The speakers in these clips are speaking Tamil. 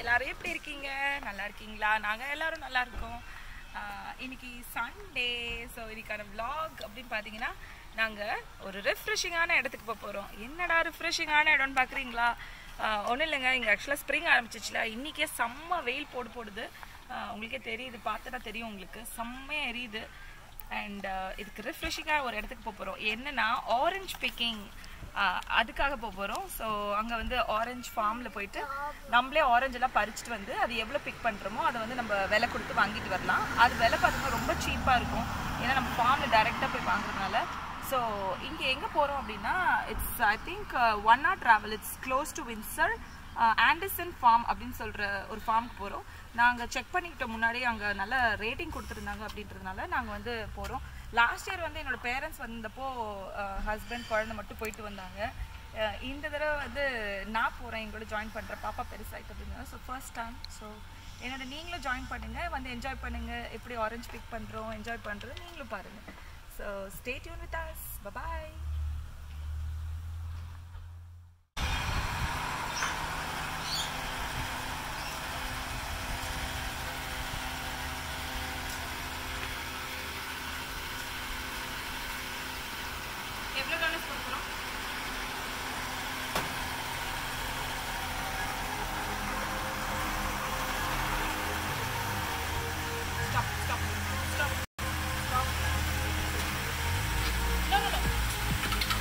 எல்லாரும் எப்படி இருக்கீங்க நல்லா இருக்கீங்களா நாங்கள் எல்லாரும் நல்லா இருக்கோம் ஆஹ் இன்னைக்கு சண்டே ஸோ இன்னைக்கான vlog அப்படின்னு பார்த்தீங்கன்னா நாங்கள் ஒரு ரெஃப்ரெஷிங்கான இடத்துக்கு போக போகிறோம் என்னடா ரெஃப்ரெஷிங்கான இடம்னு பார்க்குறீங்களா ஒன்றும் இல்லைங்க இங்கே ஆக்சுவலாக ஸ்ப்ரிங் ஆரம்பிச்சிச்சுல இன்றைக்கே செம்ம வெயில் போடு போடுது ஆஹ் உங்களுக்கே தெரியுது பார்த்துட்டா தெரியும் உங்களுக்கு செம்மையாக எரியுது அண்ட் இதுக்கு ரெஃப்ரெஷிங்காக ஒரு இடத்துக்கு போக போகிறோம் என்னன்னா ஆரஞ்சு பிக்கிங் அதுக்காக போக போகிறோம் ஸோ அங்கே வந்து ஆரஞ்சு ஃபார்மில் போயிட்டு நம்மளே ஆரஞ்சு எல்லாம் பறிச்சுட்டு வந்து அது எவ்வளோ பிக் பண்ணுறோமோ அதை வந்து நம்ம விலை கொடுத்து வாங்கிட்டு வரலாம் அது விலை பார்த்தீங்கன்னா ரொம்ப சீப்பாக இருக்கும் ஏன்னா நம்ம ஃபார்மில் டைரெக்டாக போய் வாங்குறதுனால ஸோ இங்கே எங்கே போகிறோம் அப்படின்னா it's I think one not travel it's close to Windsor Anderson farm அப்படின்னு சொல்கிற ஒரு ஃபார்முக்கு போகிறோம் நாங்கள் செக் பண்ணிக்கிட்ட முன்னாடி அங்கே நல்ல ரேட்டிங் கொடுத்துருந்தாங்க அப்படின்றதுனால நாங்கள் வந்து போகிறோம் லாஸ்ட் இயர் வந்து என்னோட பேரண்ட்ஸ் வந்தப்போ ஹஸ்பண்ட் குழந்தை மட்டும் போயிட்டு வந்தாங்க அஹ் இந்த தடவை வந்து நான் போகிறேன் எங்களோட ஜாயின் பண்ணுறேன் பாப்பா பெருசாயிட்டு அப்படின்னா ஸோ ஃபர்ஸ்ட் டைம் ஸோ என்னோட நீங்களும் ஜாயின் பண்ணுங்கள் வந்து என்ஜாய் பண்ணுங்கள் எப்படி ஆரஞ்சு பிக் பண்ணுறோம் என்ஜாய் பண்ணுறது நீங்களும் பாருங்கள் so stay tuned with us bye bye எவ்வளோ டாலர்ஸ் கொடுக்குறோம் Stop, stop, stop, stop. No, no, no.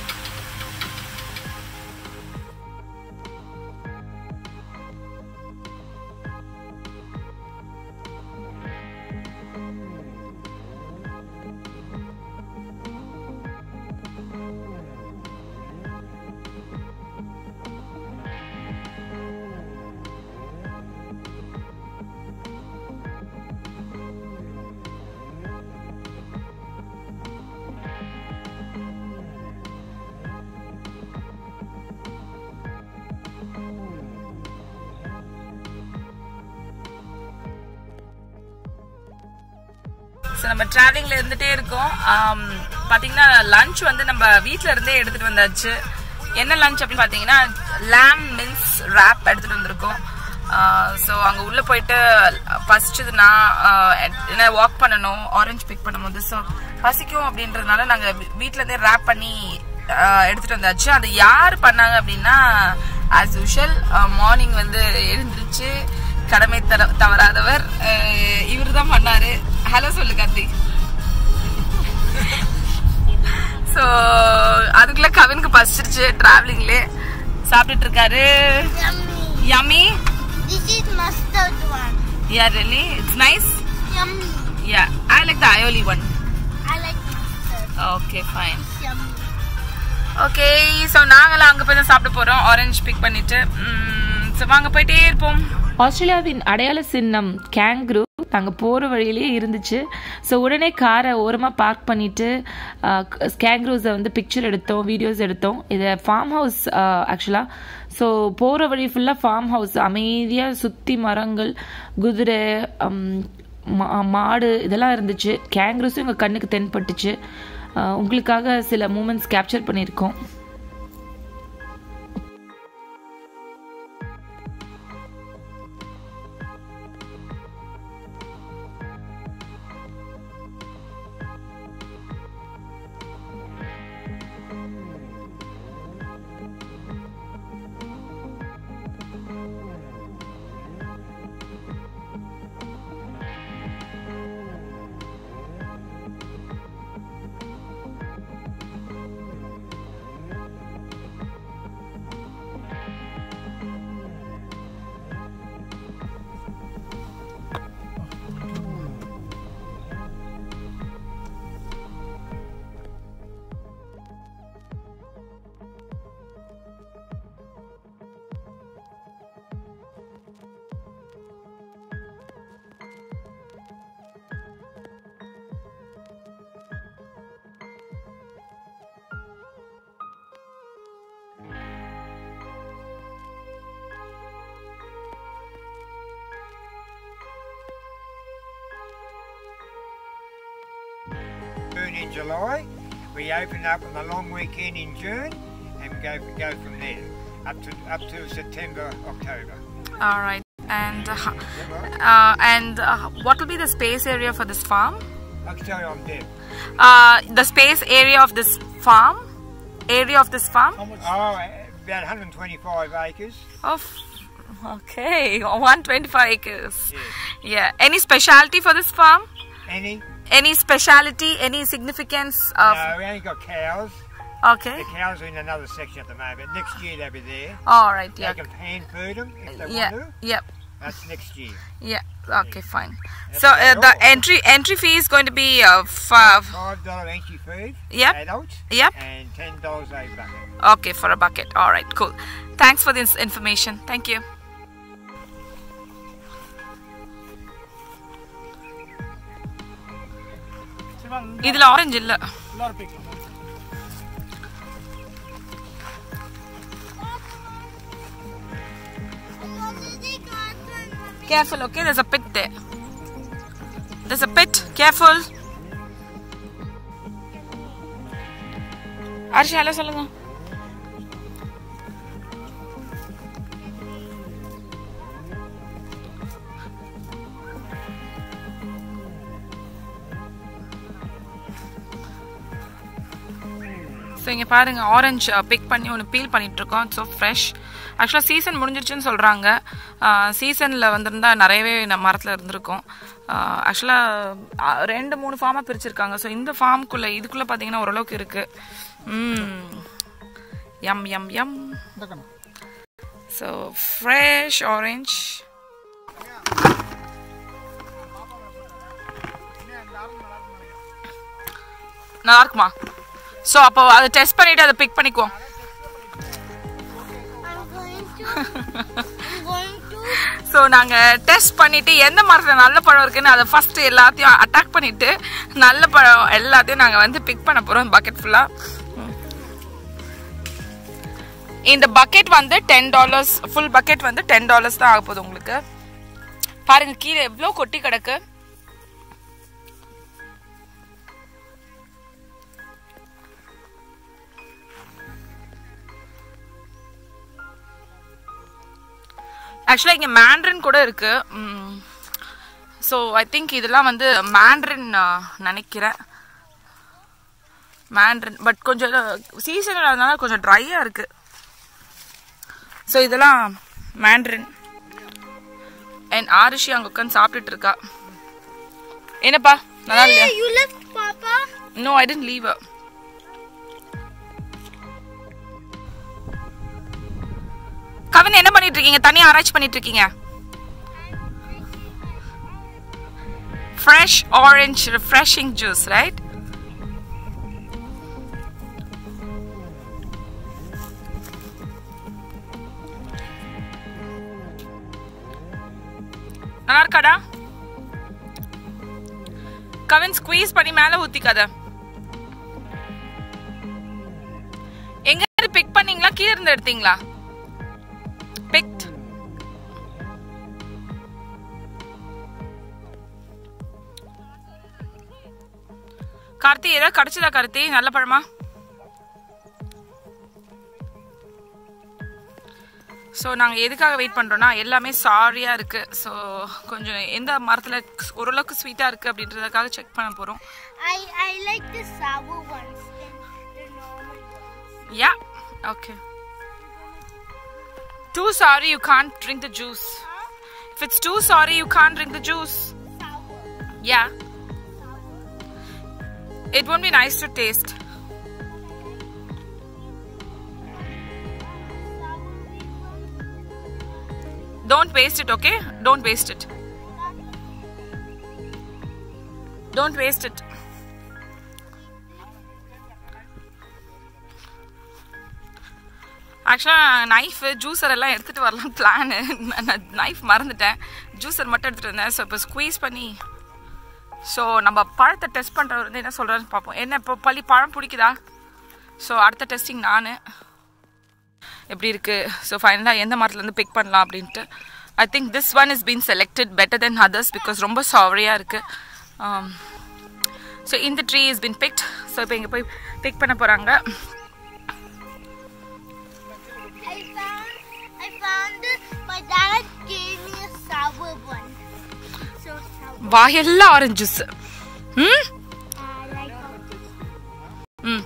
So நம்ம டிராவலிங்ல இருந்துட்டே இருக்கோம் ஆம், பாத்தீங்கன்னா லஞ்ச் வந்து நம்ம வீட்ல இருந்தே எடுத்துட்டு வந்தாச்சு என்ன லஞ்ச் அப்படின்னு பாத்தீங்கன்னா lamb மின்ஸ் wrap எடுத்துட்டு வந்திருக்கோம் ஸோ அங்க உள்ள போயிட்டு பசிச்சதுன்னா ஆஹ், என்ன வாக் பண்ணணும் ஆரஞ்சு பிக் பண்ணும்போது ஸோ பசிக்கும் அப்படின்றதுனால நாங்க வீ- வீட்ல இருந்தே ரேப் பண்ணி ஆஹ், எடுத்துட்டு வந்தாச்சு அது யார் பண்ணாங்க அப்படின்னா ஆஸ் யூஷுவல் மார்னிங் வந்து எழுந்திருச்சு கடமை தர தவறாதவர் இவர் தான் பண்ணாரு ஹலோ சொல்லு கார்த்திக் ஸோ அதுக்குள்ள கவினுக்கு பசிச்சிருச்சு டிராவலிங்லே சாப்பிட்டுட்டு இருக்காரு Yummy. Yummy This is mustard one. Yeah really it's nice Yummy. Yeah I like the aioli one I like mustard. Okay fine It's yummy. Okay so நாங்களாம் அங்கே போய் தான் சாப்பிட போகிறோம் ஆரஞ்சு பிக் பண்ணிட்டு ஸோ வாங்க போயிட்டே இருப்போம் ஆஸ்திரேலியாவின் அடையாள சின்னம் கேங்க்ரூ நாங்கள் போகிற வழியிலே இருந்துச்சு ஸோ உடனே காரை ஓரமாக பார்க் பண்ணிவிட்டு கேங்க்ரூஸை வந்து பிக்சர் எடுத்தோம் வீடியோஸ் எடுத்தோம் இது ஃபார்ம் ஹவுஸ் ஆக்சுவலாக ஸோ போகிற வழி ஃபுல்லாக ஃபார்ம் ஹவுஸ் அமைதியாக சுற்றி மரங்கள் குதிரை ஹம், மா- மாடு இதெல்லாம் இருந்துச்சு கேங்க்ரூஸும் எங்கள் கண்ணுக்கு தென்பட்டுச்சு அஹ், உங்களுக்காக சில மூமெண்ட்ஸ் கேப்சர் பண்ணியிருக்கோம் June in July. We open up on the long weekend in June and go go from there up to up to September, October. Alright. And uh, uh, and uh, what will be the space area for this farm? I can tell you I'm deaf. Uh, the space area of this farm, area of this farm. Oh, about 125 acres. Of okay, 125 acres. Yes. Yeah. Any specialty for this farm? Any? Any speciality? Any significance of? no, we only got cows. Okay. The cows are in another section at the moment. Next year they'll be there. All right. They Yeah. can hand feed them if they Yeah. want to. Yep. That's next year. Yeah. Okay. Fine. That's So uh, about the all. entry entry fee is going to be uh, five. Five dollar entry fee. Yep. Adults. Yep. And ten dollars a bucket. Okay, for a bucket. All right. Cool. Thanks for this information. Thank you. இதுல ஆரஞ்சு இல்ல Careful, okay? There's a pit there. There's a pit. Careful. Arishi hello சொல்லுங்க ஸோ இங்கே பாருங்க ஆரஞ்சு பிக் பண்ணி ஒன்று பீல் பண்ணிட்டு இருக்கோம் ஸோ ஃப்ரெஷ் ஆக்சுவலாக சீசன் முடிஞ்சிருச்சுன்னு சொல்கிறாங்க சீசனில் வந்திருந்தா நிறையவே நம்ம மரத்தில் இருந்திருக்கும் ஆக்சுவலாக ரெண்டு மூணு ஃபார்மாக பிரிச்சிருக்காங்க ஸோ இந்த ஃபார்முக்குள்ளே இதுக்குள்ளே பார்த்தீங்கன்னா ஓரளவுக்கு இருக்குது ம் yum yum yum so fresh orange நல்லா இருக்குமா ஸோ அப்போ அதை டெஸ்ட் பண்ணிட்டு அதை பிக் பண்ணிக்குவோம் I'm going to. I'm going to. So நாங்கள் டெஸ்ட் பண்ணிட்டு எந்த மரத்தில் நல்ல பழம் இருக்குன்னு அதை ஃபர்ஸ்ட் எல்லாத்தையும் அட்டாக் பண்ணிட்டு நல்ல பழம் எல்லாத்தையும் நாங்கள் வந்து பிக் பண்ண போகிறோம் பக்கெட் ஃபுல்லாக இந்த பக்கெட் வந்து டென் டாலர்ஸ் ஃபுல் பக்கெட் வந்து டென் டாலர்ஸ் தான் ஆக போகுது உங்களுக்கு பாருங்க கீழே எவ்வளோ கொட்டி கிடக்கு ஆக்சுவலாக இங்கே மேண்ட்ரின் கூட இருக்கு ஸோ ஐ திங்க் இதெல்லாம் வந்து மேண்ட்ரின் நினைக்கிறேன் மேண்ட்ரின் பட் கொஞ்சம் சீசன் அதனால கொஞ்சம் ட்ரையாக இருக்கு ஸோ இதெல்லாம் மேண்ட்ரின் என் ஆரிஷி அங்கே உட்காந்து சாப்பிட்டுட்டு இருக்கா என்னப்பா நல்லா இல்லையா Hey, you left, Papa. No I didn't leave Kavin என்ன பண்ணிட்டு இருக்கீங்க தனியா ஆராய்ச்சி பண்ணிட்டு இருக்கீங்க fresh orange refreshing juice right நல்லா இருக்காடா கவின் ஸ்குவீஸ் பண்ணி மேல ஊத்திக்காத எங்க இருந்து பிக் பண்ணீங்களா கீழ இருந்து எடுத்தீங்களா பிக்ட் கார்த்தி ஏதாவது கிடைச்சதா கார்த்தி நல்ல பழமா ஸோ நாங்கள் எதுக்காக வெயிட் பண்ணுறோன்னா எல்லாமே சாரியாக இருக்குது ஸோ கொஞ்சம் எந்த மரத்தில் ஓரளவுக்கு ஸ்வீட்டாக இருக்குது அப்படின்றதுக்காக செக் பண்ண போகிறோம் I I like the sour ones than the normal ones. Yeah okay Too sorry you can't drink the juice. If it's too sorry you can't drink the juice. Sour. Yeah. It won't be nice to taste. Don't waste it, okay? Don't waste it. Don't waste it. ஆக்சுவலாக நைஃபு ஜூஸர் எல்லாம் எடுத்துகிட்டு வரலாம் பிளானு நான் நைஃப் மறந்துட்டேன் ஜூஸர் மட்டும் எடுத்துகிட்டு இருந்தேன் ஸோ இப்போ ஸ்குவீஸ் பண்ணி ஸோ நம்ம பழத்தை டெஸ்ட் பண்ணுறவர் வந்து என்ன சொல்கிறாருன்னு பார்ப்போம் என்ன இப்போ பள்ளி பழம் பிடிக்குதா ஸோ அடுத்த டெஸ்டிங் நான் எப்படி இருக்குது ஸோ ஃபைனலாக எந்த மரத்துலேருந்து பிக் பண்ணலாம் அப்படின்ட்டு I think this one is been selected better than others because ரொம்ப சாவரியாக இருக்குது ஸோ இந்த tree is been picked so இப்போ இங்கே போய் பிக் பண்ண போகிறாங்க I found I found it. My dad gave me a வாயெல்லாம் ஆரஞ்சு ஜூஸ் ம் I like orange. ம்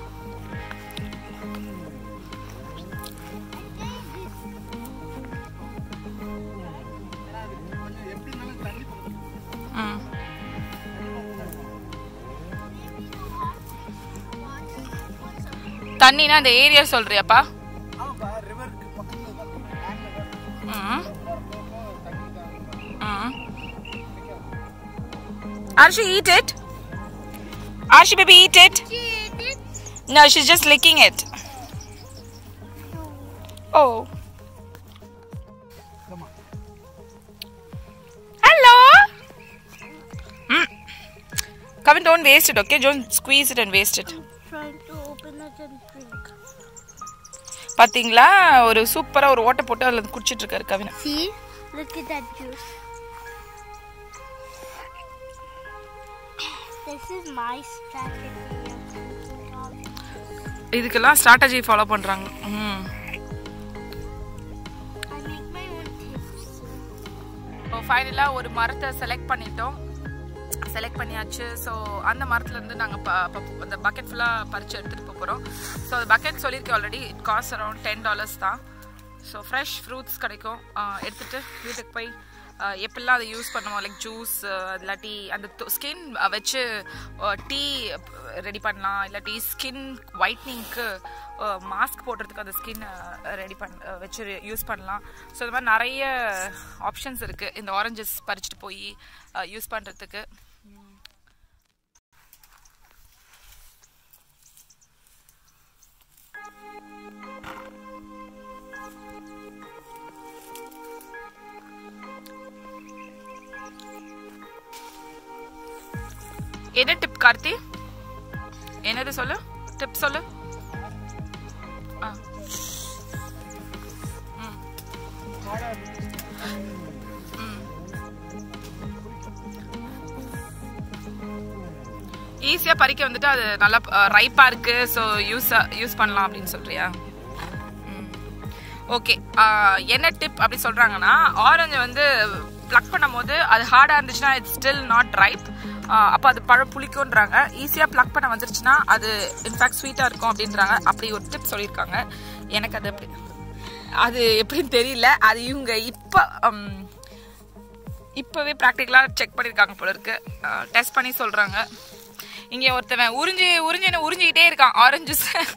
ம் தண்ணினா அந்த ஏரியா சொல்றியாப்பா ம் ம் Arshi, eat it. Arshi, baby, eat it. She ate it. No, she's just licking it. Oh. Hello. Mm. Kevin, don't waste it, okay? Don't squeeze it and waste it. Trying to open it and drink. பாத்தீங்களா ஒரு சூப்பரா ஒரு ஓட்டை போட்டு அதுல குடிச்சிட்டு இருக்காரு Kavin See? Look at that juice. This is my strategy of drinking orange. இதுக்கெல்லாம் ஸ்ட்ராட்டஜி ஃபாலோ பண்றாங்க ம் I make my own tips. ஃபைனலாக ஒரு மரத்தை செலக்ட் பண்ணிட்டோம் செலக்ட் பண்ணியாச்சு ஸோ அந்த மரத்துலேருந்து நாங்கள் ப ப- அந்த பக்கெட் ஃபுல்லாக பறித்து எடுத்துகிட்டு போக போகிறோம் ஸோ அந்த பக்கெட் சொல்லியிருக்கேன் already it cost around ten dollars தான் ஸோ ஃப்ரெஷ் ஃப்ரூட்ஸ் கிடைக்கும் ஆஹ் எடுத்துட்டு வீட்டுக்கு போய் ஆஹ் எப்படிலாம் அதை யூஸ் பண்ணுவோம் லைக் ஜூஸ் இல்லாட்டி அந்த ஸ்கின் வச்சு டீ ரெடி பண்ணலாம் இல்லாட்டி ஸ்கின் ஒயிட்னிங்க்கு மாஸ்க் போடுறதுக்கு அந்த ஸ்கின் ரெடி பண் அஹ் வச்சு யூஸ் பண்ணலாம் ஸோ இந்த மாதிரி நிறைய ஆப்ஷன்ஸ் இருக்குது இந்த ஆரஞ்சஸ் பறிச்சுட்டு போய் யூஸ் பண்ணுறதுக்கு என்ன டிப் கார்த்தி என்னது சொல்லு டிப் சொல்லு ஆ. ம். ம். ஈஸியா பறிக்க வந்துட்டு அது நல்லா ரைப்பா இருக்கு ஸோ யூஸ் யூஸ் பண்ணலாம் அப்படின்னு சொல்றியா ஓகே என்ன டிப் அப்படி சொல்றாங்கன்னா ஆரஞ்சு வந்து ப்ளக் பண்ணும்போது அது ஹார்டா இருந்துச்சுன்னா இட்ஸ் ஸ்டில் நாட் ரைப் அப்போ அது பழம் புளிக்கும்ன்றாங்க ஈஸியா ப்ளக் பண்ண வந்துருச்சுன்னா அது இன்ஃபேக்ட் ஸ்வீட்டா இருக்கும் அப்படின்றாங்க அப்படி ஒரு டிப் சொல்லியிருக்காங்க எனக்கு அது அப்படி அது எப்படின்னு தெரியல அது இவங்க இப்போ இப்போவே ப்ராக்டிக்கலாக செக் பண்ணியிருக்காங்க போல இருக்கு டெஸ்ட் பண்ணி சொல்கிறாங்க இங்கே ஒருத்தவன் உறிஞ்சி உறிஞ்சின்னு உறிஞ்சிக்கிட்டே இருக்கான் orange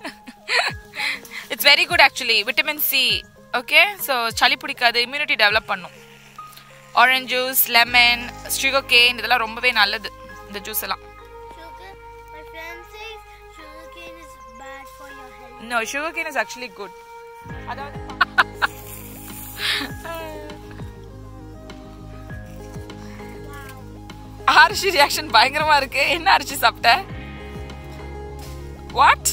it's very good actually vitamin C okay so சளி பிடிக்காது இம்யூனிட்டி டெவலப் பண்ணும் orange juice lemon sugar cane இதெல்லாம் ரொம்பவே நல்லது இந்த ஜூஸ் எல்லாம் Sugar, my friend says sugar cane is bad for your health. No sugar cane is actually good அதாவது அரிசி ரியாக்ஷன் பயங்கரமா இருக்கு என்ன அரிசி சாப்பிட்ட what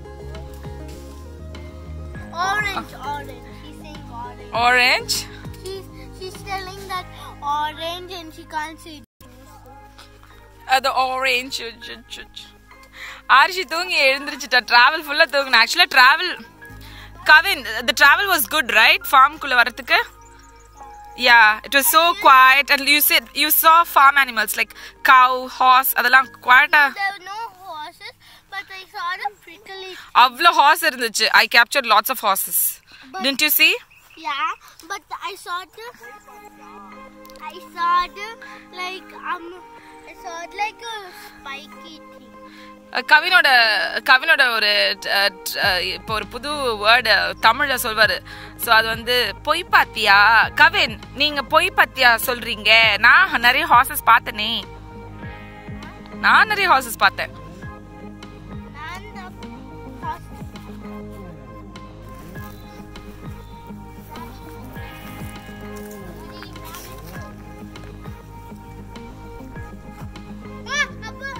Orange, orange. She's saying orange. Orange She's she's telling that orange and she can't say அது ஆரஞ்ச் ஆரிஷி தூங்கி எழுந்திரிச்சிட்டா டிராவல் ஃபுல்லா தூங்கின ஆக்சுவலா travel Kavin the travel was good right ஃபார்முக்குள்ள வரதுக்கு yeah it was so quiet and you said you saw farm animals like cow horse அதெல்லாம் குவாய்ட்டா There were no horses, but I saw the prickly. அவ்வளோ ஹார்ஸ் இருந்துச்சு I capture lots of horses didn't you see Yeah, but I saw the. I saw the like um. I saw it like a spiky thing. கவினோட கவினோட ஒரு அஹ், அஹ், இப்போ ஒரு புது வேர்டு தமிழ்ல சொல்வாரு ஸோ அது வந்து பொய் பாத்தியா கவின் நீங்க பொய் பாத்தியா சொல்றீங்க நான் நிறைய ஹார்சஸ் பார்த்தனே நான் நிறைய ஹார்சஸ் பார்த்தேன் And the horse. Ah, Appa.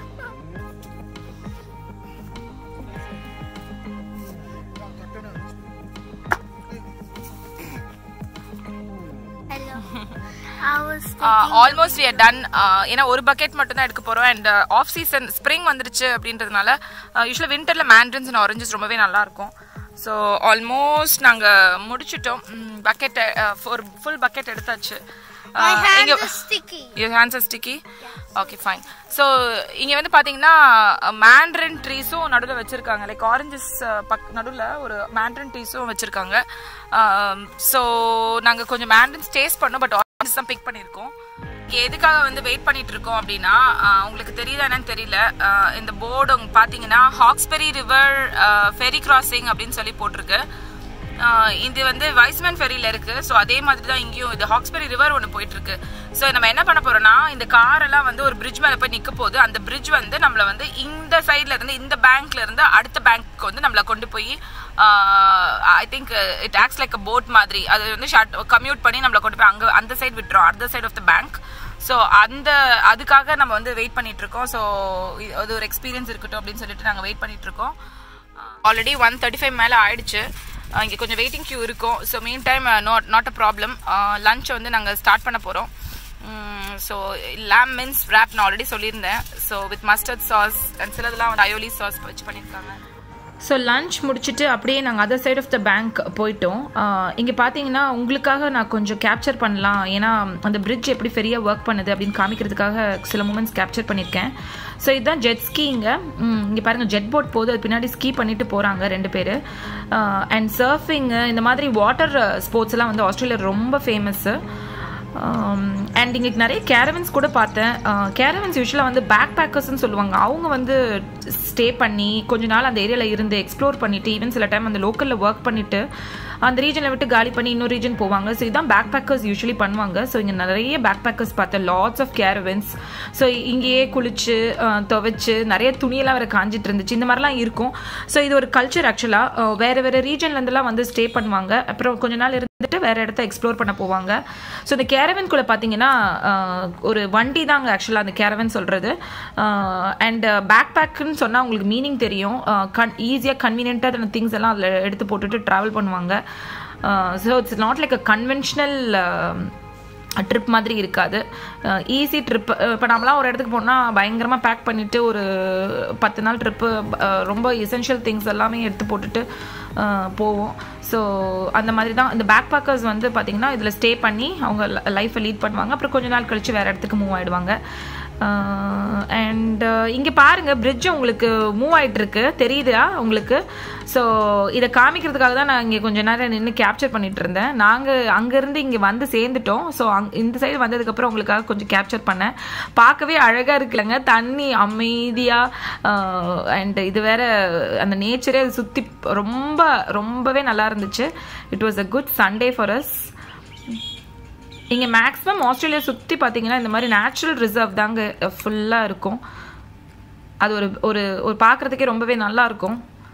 Hello. I was thinking almost we are done ஏன்னா ஒரு பக்கெட் மட்டும் தான் எடுக்க போறோம் அண்ட் ஆஃப் சீசன் ஸ்ப்ரிங் வந்துருச்சு அப்படின்றதுனால யூஸ்வலாக வின்டர்ல மேண்ட்ரன்ஸ் அண்ட் ஆரஞ்சஸ் ரொம்பவே நல்லா இருக்கும் ஸோ ஆல்மோஸ்ட் நாங்கள் முடிச்சிட்டோம் பக்கெட் ஒரு ஃபுல் பக்கெட் எடுத்தாச்சு My hands இங்க are sticky. your hands are sticky okay fine so இங்கே வந்து பார்த்தீங்கன்னா மேண்ட்ரின் ட்ரீஸும் நடுவில் வச்சுருக்காங்க லைக் ஆரஞ்சஸ் பக் நடுவில் ஒரு மேண்ட்ரின் ட்ரீஸும் வச்சுருக்காங்க ஸோ நாங்கள் கொஞ்சம் மேண்ட்ரின்ஸ் டேஸ்ட் பண்ணோம் பட் ஆரஞ்சஸ் தான் பிக் பண்ணியிருக்கோம் இங்கே எதுக்காக வந்து வெயிட் பண்ணிட்டு இருக்கோம் அப்படின்னா ஆஹ் உங்களுக்கு தெரியுதா என்னன்னு தெரியல ஆஹ் இந்த போர்டு பார்த்தீங்கன்னா ஹாக்ஸ்பெரி ரிவர் ஃபெரி கிராசிங் அப்படின்னு சொல்லி போட்டிருக்கு ஆஹ் இது வந்து வைஸ்மேன் ஃபெரியில இருக்கு ஸோ அதே மாதிரி தான் இங்கேயும் இது ஹாக்ஸ்பெரி ரிவர் ஒன்று போயிட்டு இருக்கு ஸோ நம்ம என்ன பண்ண போறோம்னா இந்த கார் எல்லாம் வந்து ஒரு பிரிட்ஜ் மேலே போய் நிற்க போகுது அந்த பிரிட்ஜ் வந்து நம்மள வந்து இந்த சைட்ல இருந்து இந்த பேங்க்ல இருந்து அடுத்த பேங்க்கு வந்து நம்மள கொண்டு போய் I think it acts like a boat மாதிரி அது வந்து ஷார்ட் கம்யூட் பண்ணி நம்மள கொண்டு போய் அங்கே அந்த சைடு விட்டுரும் அந்த side of the bank so அந்த அதுக்காக நம்ம வந்து வெயிட் பண்ணிட்டு இருக்கோம் ஸோ அது ஒரு எக்ஸ்பீரியன்ஸ் இருக்கட்டும் அப்படின்னு சொல்லிட்டு நாங்கள் வெயிட் பண்ணிட்டு இருக்கோம் ஆல்ரெடி ஒன் தேர்ட்டி ஃபைவ் மேலே ஆயிடுச்சு அஹ் இங்கே கொஞ்சம் வெயிட்டிங் கியூ இருக்கும் so meantime not not a problem lunch வந்து நாங்கள் ஸ்டார்ட் பண்ண போகிறோம் ஸோ லேம் மின்ஸ் ரேப் நான் ஆல்ரெடி சொல்லியிருந்தேன் so with mustard sauce and சிலதெல்லாம் வந்து அயோலி சாஸ் வச்சு பண்ணியிருக்காங்க ஸோ லஞ்ச் முடிச்சுட்டு அப்படியே நாங்கள் other side of the bank போயிட்டோம் இங்கே பார்த்தீங்கன்னா உங்களுக்காக நான் கொஞ்சம் கேப்சர் பண்ணலாம் ஏன்னா அந்த பிரிட்ஜ் எப்படி ஃபெரியாக ஒர்க் பண்ணுது அப்படின்னு காமிக்கிறதுக்காக சில மூமெண்ட்ஸ் கேப்சர் பண்ணியிருக்கேன் ஸோ இதுதான் ஜெட் ஸ்கீங்க இங்கே பாருங்கள் ஜெட் போட் போகுது அது பின்னாடி ஸ்கீ பண்ணிட்டு போகிறாங்க ரெண்டு பேர் அண்ட் சர்ஃபிங்கு இந்த மாதிரி வாட்டர் ஸ்போர்ட்ஸ் எல்லாம் வந்து ஆஸ்திரேலியா ரொம்ப ஃபேமஸ்ஸு அண்ட் இங்கே நிறைய கேரவன்ஸ் கூட பார்த்தேன் கேரவன்ஸ் யூஸ்வலாக வந்து பேக் பேக்கர்ஸ்னு சொல்லுவாங்க அவங்க வந்து ஸ்டே பண்ணி கொஞ்ச நாள் அந்த ஏரியாவில் இருந்து எக்ஸ்ப்ளோர் பண்ணிட்டு ஈவன் சில டைம் அந்த லோக்கலில் ஒர்க் பண்ணிட்டு அந்த ரீஜனை விட்டு காலி பண்ணி இன்னொரு ரீஜன் போவாங்க ஸோ இதுதான் பேக் பேக்கர்ஸ் யூஸ்வலி பண்ணுவாங்க ஸோ இங்கே நிறைய பேக் பேக்கர்ஸ் பார்த்தேன் லாட்ஸ் ஆஃப் கேரவன்ஸ் ஸோ இங்கேயே குளிச்சு அஹ், துவைச்சு நிறைய துணியெல்லாம் வேறு காஞ்சிட்டு இருந்துச்சு இந்த மாதிரிலாம் இருக்கும் ஸோ இது ஒரு கல்ச்சர் ஆக்சுவலாக வேறு வேறு ரீஜன்லேருந்துலாம் வந்து ஸ்டே பண்ணுவாங்க அப்புறம் கொஞ்ச நாள் இருந்துட்டு வேறு இடத்த எக்ஸ்ப்ளோர் பண்ண போவாங்க ஸோ இந்த கேரவன்குள்ளே பார்த்தீங்கன்னா அஹ், ஒரு வண்டி தாங்க ஆக்சுவலாக அந்த கேரவன் சொல்கிறது அண்ட் பேக் பேக்குன்னு சொன்னால் உங்களுக்கு மீனிங் தெரியும் கன் ஈஸியாக கன்வீனியண்ட்டாக திங்ஸ் எல்லாம் அதில் எடுத்து போட்டுட்டு ட்ராவல் பண்ணுவாங்க so it's not like a conventional trip மாதிரி இருக்காது ஈஸி ட்ரிப் இப்போ நம்மளாம் ஒரு இடத்துக்கு போனால் பயங்கரமாக பேக் பண்ணிவிட்டு ஒரு பத்து நாள் ட்ரிப்பு ரொம்ப எசென்ஷியல் திங்ஸ் எல்லாமே எடுத்து போட்டுட்டு அஹ், போவோம் ஸோ அந்த மாதிரி தான் இந்த பேக் பேக்கர்ஸ் வந்து பார்த்திங்கன்னா இதில் ஸ்டே பண்ணி அவங்க லைஃப்பை லீட் பண்ணுவாங்க அப்புறம் கொஞ்ச நாள் கழித்து வேறு இடத்துக்கு மூவ் ஆகிடுவாங்க அண்ட் இங்கே பாருங்க பிரிட்ஜ் உங்களுக்கு மூவ் ஆயிட்டு இருக்கு தெரியுதா உங்களுக்கு ஸோ இதை காமிக்கிறதுக்காக தான் நான் இங்கே கொஞ்ச நேரம் நின்று கேப்சர் பண்ணிட்டு இருந்தேன் நாங்கள் அங்கேருந்து இங்கே வந்து சேர்ந்துட்டோம் ஸோ அங் இந்த சைடு வந்ததுக்கப்புறம் உங்களுக்காக கொஞ்சம் கேப்சர் பண்ணேன் பார்க்கவே அழகாக இருக்குல்லங்க தண்ணி அமைதியாக அண்ட் இது வேற அந்த நேச்சரே சுற்றி ரொம்ப ரொம்பவே நல்லா இருந்துச்சு it was a good Sunday for us இங்கே மேக்ஸிமம் ஆஸ்திரேலியா சுற்றி பார்த்தீங்கன்னா இந்த மாதிரி நேச்சுரல் ரிசர்வ் தாங்க ஃபுல்லாக இருக்கும் அது ஒரு ஒரு ஒரு பார்க்குறதுக்கே ரொம்பவே நல்லா இருக்கும்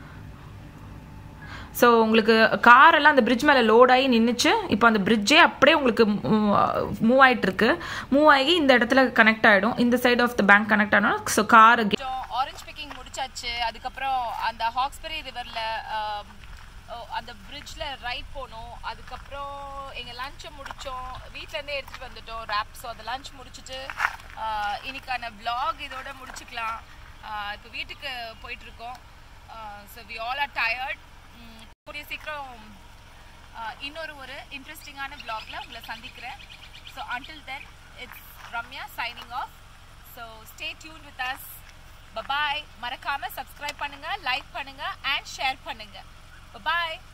ஸோ உங்களுக்கு கார் எல்லாம் அந்த பிரிட்ஜ் மேலே லோட் ஆகி நின்றுச்சு இப்போ அந்த பிரிட்ஜே அப்படியே உங்களுக்கு மூவ் ஆயிட்டு இருக்கு மூவ் ஆகி இந்த இடத்துல கனெக்ட் ஆகிடும் இந்த side of the bank connect ஆகணும் ஸோ கார் கொஞ்சம் ஆரஞ்ச் பிக்கிங் முடிச்சாச்சு அதுக்கப்புறம் அந்த ஹாக்ஸ்பெரி ரிவர்ல அந்த பிரிட்ஜில் ரைட் போனோம் அதுக்கப்புறம் எங்கள் லஞ்சை முடித்தோம் வீட்டிலேருந்தே எடுத்துகிட்டு வந்துட்டோம் ரேப் ஸோ அந்த லஞ்ச் முடிச்சுட்டு ஆஹ், இன்னைக்கான vlog இதோட முடிச்சுக்கலாம் இப்போ வீட்டுக்கு போயிட்டுருக்கோம் so we all are tired கூடிய சீக்கிரம் ஆஹ், இன்னொரு ஒரு இன்ட்ரெஸ்டிங்கான vlogல உங்களை சந்திக்கிறேன் so until then it's Ramya signing off so stay tuned with us bye bye மறக்காம சப்ஸ்கிரைப் பண்ணுங்க லைக் பண்ணுங்க அண்ட் ஷேர் பண்ணுங்க பபாய்